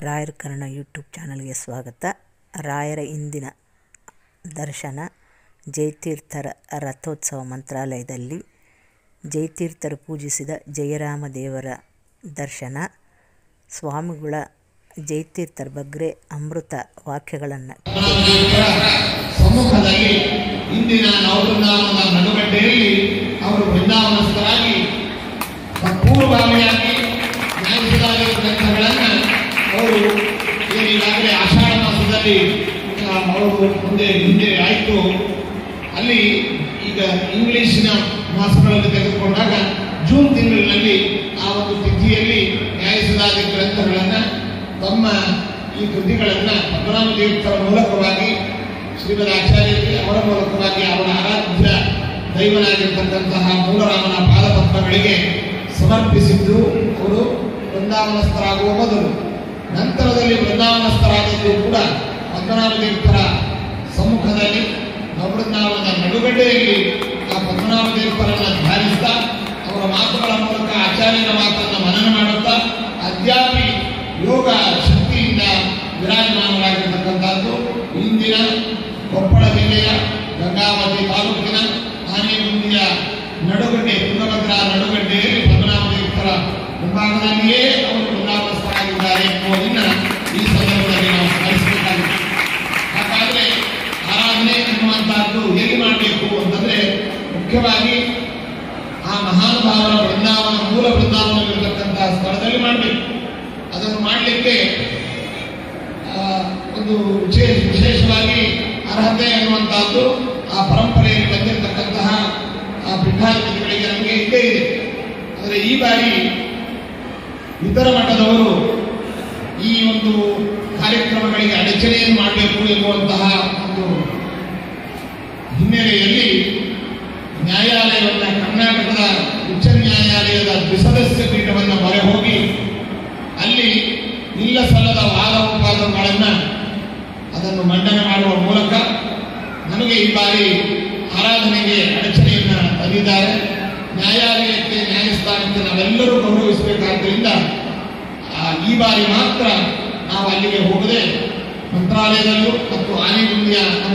ರಾಯರ ಕನ್ನಡ ಯೂಟ್ಯೂಬ್ ಚಾನಲ್ಗೆ ಸ್ವಾಗತ ರಾಯರ ಇಂದಿನ ದರ್ಶನ ಜಯತೀರ್ಥರ ರಥೋತ್ಸವ ಮಂತ್ರಾಲಯದಲ್ಲಿ ಜಯತೀರ್ಥರು ಪೂಜಿಸಿದ ಜಯರಾಮ ದೇವರ ದರ್ಶನ ಸ್ವಾಮಿಗಳ ಜಯತೀರ್ಥರ ಬಗ್ಗೆ ಅಮೃತ ವಾಕ್ಯಗಳನ್ನು ಸಮ್ಮುಖದಲ್ಲಿ ಇಂದಿನ ನವವೃಂದಾವನದ ನಡುಗಡ್ಡೆಯಲ್ಲಿ ಅವರು ವೃಂದಾವನಸ್ಥರಾಗಿ ಪೂರ್ವಭಾವಿಯಾಗಿ ನ್ಯಾಯಿಸಲಾದ ಗ್ರಂಥಗಳನ್ನು ಅವರು ಏನೀಗಾಗಲೇ ಆಷಾಢ ಮಾಸದಲ್ಲಿ ಆ, ಅವರು ಮುಂದೆ ಹಿಂದೆ ಆಯಿತು ಅಲ್ಲಿ ಈಗ ಇಂಗ್ಲಿಷಿನ ಮಾಸಗಳಲ್ಲಿ ತೆಗೆದುಕೊಂಡಾಗ ಜೂನ್ ತಿಂಗಳಿನಲ್ಲಿ ಆ ಒಂದು ತಿಥಿಯಲ್ಲಿ ನ್ಯಾಯಿಸಲಾದ ಗ್ರಂಥಗಳನ್ನು ತಮ್ಮ ಈ ಕೃತಿಗಳನ್ನು ಪದ್ಮನಾಭ ತೀರ್ಥರ ಮೂಲಕವಾಗಿ ಶ್ರೀಮದ್ ಆಚಾರ್ಯರಿಗೆ ಅವರ ಮೂಲಕವಾಗಿ ಅವರ ಆರಾಧ್ಯ ದೈವನಾಗಿರ್ತಕ್ಕಂತಹ ಮೂಲರಾಮನ ಪಾದಪತ್ರಗಳಿಗೆ ಸಮರ್ಪಿಸಿದ್ದು ಅವರು ವೃಂದಾವನಸ್ಥರಾಗುವ ಮೊದಲು ನಂತರದಲ್ಲಿ ವೃಂದಾವನಸ್ಥರಾದದ್ದು ಕೂಡ ಪದ್ಮನಾಭ ತೀರ್ಥರ ಸಮ್ಮುಖದಲ್ಲಿ ನವವೃಂದಾವನದ ನಡುಗಡ್ಡೆಯಲ್ಲಿ ಆ ಪದ್ಮನಾಭ ತೀರ್ಥರನ್ನ ಧ್ಯಾನಿಸ್ತಾ ಅವರ ಮಾತುಗಳ ಮೂಲಕ ಆಚಾರ್ಯರ ಮಾತನ್ನು ಮನನ ಮಾಡುತ್ತಾ ಅದ್ಯಾಪಿ ಯೋಗ ಶಕ್ತಿಯಿಂದ ವಿರಾಜಮಾನರಾಗಿರ್ತಕ್ಕಂಥದ್ದು ಇಂದಿನ ಕೊಪ್ಪಳ ಜಿಲ್ಲೆಯ ಗಂಗಾವತಿ ತಾಲೂಕಿನ ಆನೆಗುಂದಿಯ ನಡುಗಡ್ಡೆ ತುಂಗಭದ್ರಾ ನಡುಗಡ್ಡೆಯಲ್ಲಿ ಪದ್ಮನಾಭ ತೀರ್ಥರ ಮುಂಭಾಗದಲ್ಲಿಯೇ ಅವರು ವೃಂದಾವನಸ್ಥರಾಗಿದ್ದಾರೆ ಎಂಬುದನ್ನ ಈ ಸಂದರ್ಭದಲ್ಲಿ ನಾವು ಸ್ಮರಿಸಬೇಕಾಗಿದೆ ಹಾಗಾದ್ರೆ ಆರಾಧನೆ ಅನ್ನುವಂತಹದ್ದು ಹೇಗೆ ಮಾಡಬೇಕು ಅಂತಂದ್ರೆ ಮುಖ್ಯವಾಗಿ ಆ ಮಹಾನುಭಾವರ ವೃಂದಾವನ ಮೂಲ ವೃಂದಾವನವಿರತಕ್ಕಂತಹ ಸ್ಥಳದಲ್ಲಿ ಮಾಡಬೇಕು ಅದನ್ನು ಮಾಡಲಿಕ್ಕೆ ಒಂದು ವಿಶೇಷ ವಿಶೇಷವಾಗಿ ಅರ್ಹತೆ ಅನ್ನುವಂತಹದ್ದು ಆ ಪರಂಪರೆಯಲ್ಲಿ ಬಂದಿರತಕ್ಕಂತಹ ಆ ಪೀಠಾಧಿಪತಿಗಳಿಗೆ ನಮಗೆ ಇದ್ದೇ ಇದೆ ಆದರೆ ಈ ಬಾರಿ ಇತರ ಮಠದವರು ಈ ಒಂದು ಕಾರ್ಯಕ್ರಮಗಳಿಗೆ ಅಡಚಣೆಯನ್ನು ಮಾಡಬೇಕು ಎನ್ನುವಂತಹ ಒಂದು ಹಿನ್ನೆಲೆಯಲ್ಲಿ ನ್ಯಾಯಾಲಯವನ್ನ ಕರ್ನಾಟಕದ ಉಚ್ಚ ನ್ಯಾಯಾಲಯದ ದ್ವಿಸದಸ್ಯ ಪೀಠವನ್ನು ಮೊರೆ ಹೋಗಿ ಅಲ್ಲಿ ಇಲ್ಲ ಸಲ್ಲದ ವಾದ ಉಪಾದಗಳನ್ನು ಅದನ್ನು ಮಂಡನೆ ಮಾಡುವ ಮೂಲಕ ನಮಗೆ ಈ ಬಾರಿ ಆರಾಧನೆಗೆ ಅಡಚಣೆಯನ್ನ ತಂದಿದ್ದಾರೆ ನ್ಯಾಯಾಲಯಕ್ಕೆ ನ್ಯಾಯಸ್ಥಾನಕ್ಕೆ ನಾವೆಲ್ಲರೂ ಗೌರವಿಸಬೇಕಾದ್ದರಿಂದ ಆ, ಈ ಬಾರಿ ಮಾತ್ರ ನಾವು ಅಲ್ಲಿಗೆ ಹೋಗದೆ ಮಂತ್ರಾಲಯದಲ್ಲೂ ಮತ್ತು ಆನೆಗುಂದಿಯ ನಮ್ಮ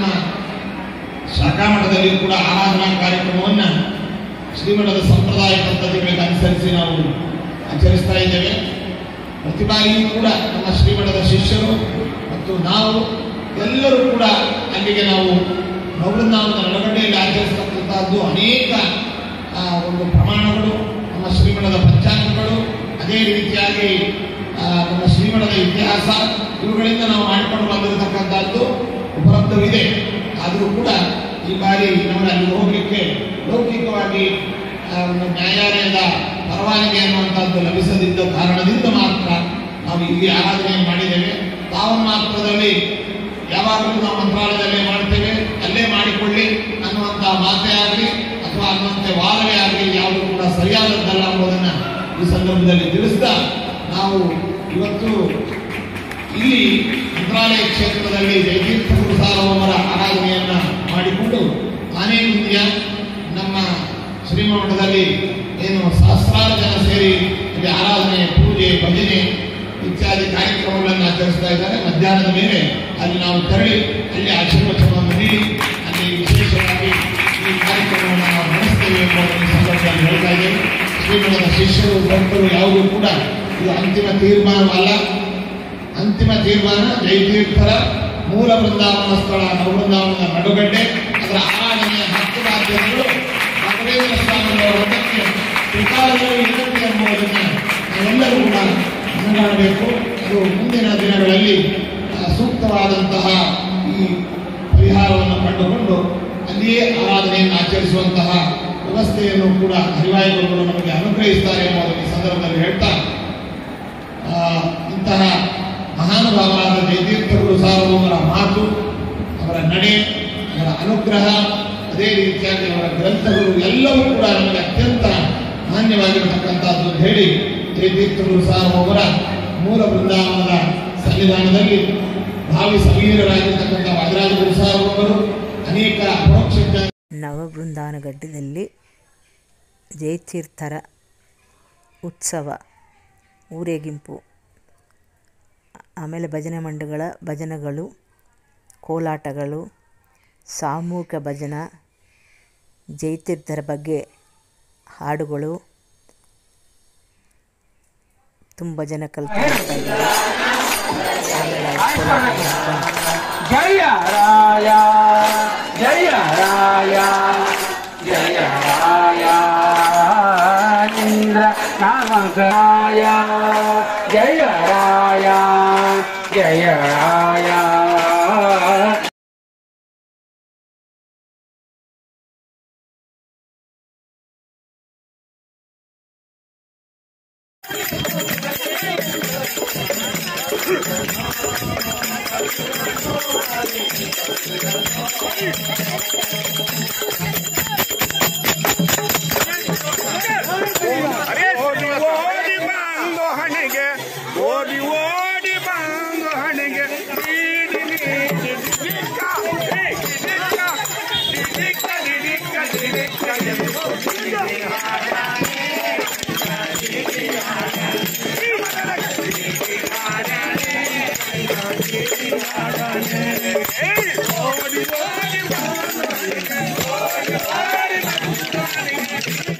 ಶಾಖಾ ಮಠದಲ್ಲಿಯೂ ಕೂಡ ಆರಾಧನಾ ಕಾರ್ಯಕ್ರಮವನ್ನ ಶ್ರೀಮಠದ ಸಂಪ್ರದಾಯ ಪದ್ಧತಿಗಳಿಗೆ ಅನುಸರಿಸಿ ನಾವು ಆಚರಿಸ್ತಾ ಇದ್ದೇವೆ ಪ್ರತಿ ಬಾರಿಯೂ ಕೂಡ ನಮ್ಮ ಶ್ರೀಮಠದ ಶಿಷ್ಯರು ಮತ್ತು ನಾವು ಎಲ್ಲರೂ ಕೂಡ ಅಲ್ಲಿಗೆ ನಾವು ನವೃಂದಾವನದ ನಡಗಡೆಯಲ್ಲಿ ಆಚರಿಸತಕ್ಕಂತಹದ್ದು ಅನೇಕ ಆ, ಒಂದು ಪ್ರಮಾಣಗಳು ನಮ್ಮ ಶ್ರೀಮಠದ ಪಂಚಾಂಗಗಳು ಅದೇ ರೀತಿಯಾಗಿ ಆ, ನಮ್ಮ ಶ್ರೀಮಠದ ಇತಿಹಾಸ ಇವುಗಳಿಂದ ನಾವು ಮಾಡಿಕೊಂಡು ಬಂದಿರತಕ್ಕಂಥದ್ದು ಉಪಲಬ್ಧವಿದೆ ಆದರೂ ಕೂಡ ಈ ಬಾರಿ ನಮಗೆ ಅಲ್ಲಿ ಹೋಗಲಿಕ್ಕೆ ಲೌಕಿಕವಾಗಿ ಆ, ಒಂದು ನ್ಯಾಯಾಲಯದ ಪರವಾನಗಿ ಅನ್ನುವಂಥದ್ದು ಲಭಿಸದಿದ್ದ ಕಾರಣದಿಂದ ಮಾತ್ರ ನಾವು ಇಲ್ಲಿ ಆರಾಧನೆ ಮಾಡಿದ್ದೇವೆ ತಾವು ಮಾತ್ರದಲ್ಲಿ ಯಾವಾಗಲೂ ನಾವು ಮಂತ್ರಾಲಯದಲ್ಲೇ ಮಾಡ್ತೇವೆ ಅಲ್ಲೇ ಮಾಡಿಕೊಳ್ಳಿ ಅನ್ನುವಂಥ ಮಾತೇ ಆಗಲಿ ಅಥವಾ ಅನ್ನುವಂತೆ ವಾದವೇ ಆಗಲಿ ಯಾವುದು ಕೂಡ ಸರಿಯಾದದ್ದಲ್ಲ ಎಂಬುದನ್ನು ಈ ಸಂದರ್ಭದಲ್ಲಿ ತಿಳಿಸ್ತಾ ನಾವು ಇವತ್ತು ಇಲ್ಲಿ ಮಂತ್ರಾಲಯ ಕ್ಷೇತ್ರದಲ್ಲಿ ಜಯತೀರ್ಥ ಗುರುಸಾರ್ವಮರ ಆರಾಧನೆಯನ್ನ ಮಾಡಿಕೊಂಡು ಆನೆಗುಂದಿಯ ನಮ್ಮ ಶ್ರೀಮಠದಲ್ಲಿ ಏನು ಸಹಸ್ರಾರು ಜನ ಸೇರಿ ಇಲ್ಲಿ ಆರಾಧನೆ ಪೂಜೆ ಭಜನೆ ಇತ್ಯಾದಿ ಕಾರ್ಯಕ್ರಮಗಳನ್ನು ಆಚರಿಸ್ತಾ ಇದ್ದಾರೆ ಮಧ್ಯಾಹ್ನದ ಮೇಲೆ ಅಲ್ಲಿ ನಾವು ತೆರಳಿ ಅಲ್ಲಿ ಆಶೀರ್ವಚನವನ್ನು ನೀಡಿ ಅಲ್ಲಿ ವಿಶೇಷವಾಗಿ ಈ ಕಾರ್ಯಕ್ರಮವನ್ನು ನಾವು ನಡೆಸ್ತೇವೆ ಎಂಬುದನ್ನು ಈ ಸಂದರ್ಭದಲ್ಲಿ ಹೇಳ್ತಾ ಇದ್ದೇವೆ ಶ್ರೀಮಠದ ಶಿಷ್ಯರು ಭಕ್ತರು ಯಾವುದೂ ಕೂಡ ಇದು ಅಂತಿಮ ತೀರ್ಮಾನವಲ್ಲ ಅಂತಿಮ ತೀರ್ಮಾನ ಜಯತೀರ್ಥರ ಮೂಲ ವೃಂದಾವನ ಸ್ಥಳ ನವವೃಂದಾವನದ ನಡುಗಡ್ಡೆ ಅದರ ಆರಾಧನೆಯ ಹತ್ತು ಬಾಧ್ಯತೆಗಳು ರಾಘವೇಂದ್ರ ಸ್ವಾಮಿಯವರ ಮಠಕ್ಕೆ ತ್ರಿಕಾಲಗಳು ಇರುತ್ತೆ ಎಂಬುದನ್ನು ನಾವೆಲ್ಲರೂ ಕೂಡ ಮನಗಾಣಬೇಕು ಅದು ಮುಂದಿನ ದಿನಗಳಲ್ಲಿ ಆ, ಸೂಕ್ತವಾದಂತಹ ಈ ಪರಿಹಾರವನ್ನು ಕಂಡುಕೊಂಡು ಅಲ್ಲಿಯೇ ಆರಾಧನೆಯನ್ನು ಆಚರಿಸುವಂತಹ ವ್ಯವಸ್ಥೆಯನ್ನು ಕೂಡ ಹರಿವಾಯುಗಳು ನಮಗೆ ಅನುಗ್ರಹಿಸ್ತಾರೆ ಎಂಬುದನ್ನು ಈ ಸಂದರ್ಭದಲ್ಲಿ ಹೇಳ್ತಾ ಆ, ಇಂತಹ ಮಹಾನುಭಾವರಾದ ಜಯತೀರ್ಥರು ಸಾರ್ವಭೌಮರ ಮಾತು ಅವರ ನಡೆ ಅವರ ಅನುಗ್ರಹ ಅದೇ ರೀತಿಯಾಗಿ ಅವರ ಗ್ರಂಥಗಳು ಎಲ್ಲವೂ ಕೂಡ ನಮಗೆ ಅತ್ಯಂತ ಮಾನ್ಯವಾಗಿರತಕ್ಕಂಥದ್ದು ಅಂತ ಹೇಳಿ ಜಯತೀರ್ಥರು ಸಾರ್ವಭೌಮರ ಮೂಲ ಬೃಂದಾವನದ ಸನ್ನಿಧಾನದಲ್ಲಿ ಭಾವಿ ಸಮೀರರಾಗಿರ್ತಕ್ಕಂಥ ವಾದರಾಜ ಗುರು ಸಾರ್ವಭೌಮರು ಅನೇಕ ಅಪರೋಕ್ಷ ಜ್ಞಾನ ನವಬೃಂದಾವನಗಡ್ಡದಲ್ಲಿ ಜಯತೀರ್ಥರ ಉತ್ಸವ ಊರೇಗಿಂಪು ಆಮೇಲೆ ಭಜನೆ ಮಂಡಗಳ ಭಜನೆಗಳು ಕೋಲಾಟಗಳು ಸಾಮೂಹಿಕ ಭಜನ ಜೈತೀರ್ಥರ ಬಗ್ಗೆ ಹಾಡುಗಳು ತುಂಬ ಜನ ಕಲ್ತ್ಕೊಳ್ತಾ ಇದ್ದಾರೆ ಆಮೇಲೆ ಕೋಲಾಟ ಬಂತು. ಜಯ ರಾಯ ಜಯ ರಾಯ ಜಯ ರಾಯ ಇಂದ್ರ ನಾಮಕಾಯ ಜಯ ರಾಯ ಜಯ ರಾಯ ಓಡಿ ಓಡಿ ಬಂದು ಹಣೆಗೆ ಓಡಿ ಓಡಿ ಬಂದು ಹಣೆಗೆ ನೀಡಿ ನೀಡಿ ದಿಡಿಕ್ಕ, ದಿಡಿಕ್ಕ, ದಿಡಿಕ್ಕ, ದಿಡಿಕ್ಕ, ದಿಡಿಕ್ಕ, ದಿಡಿಕ್ಕ. ಏಯ್! ಓಡಿ ಓಡಿ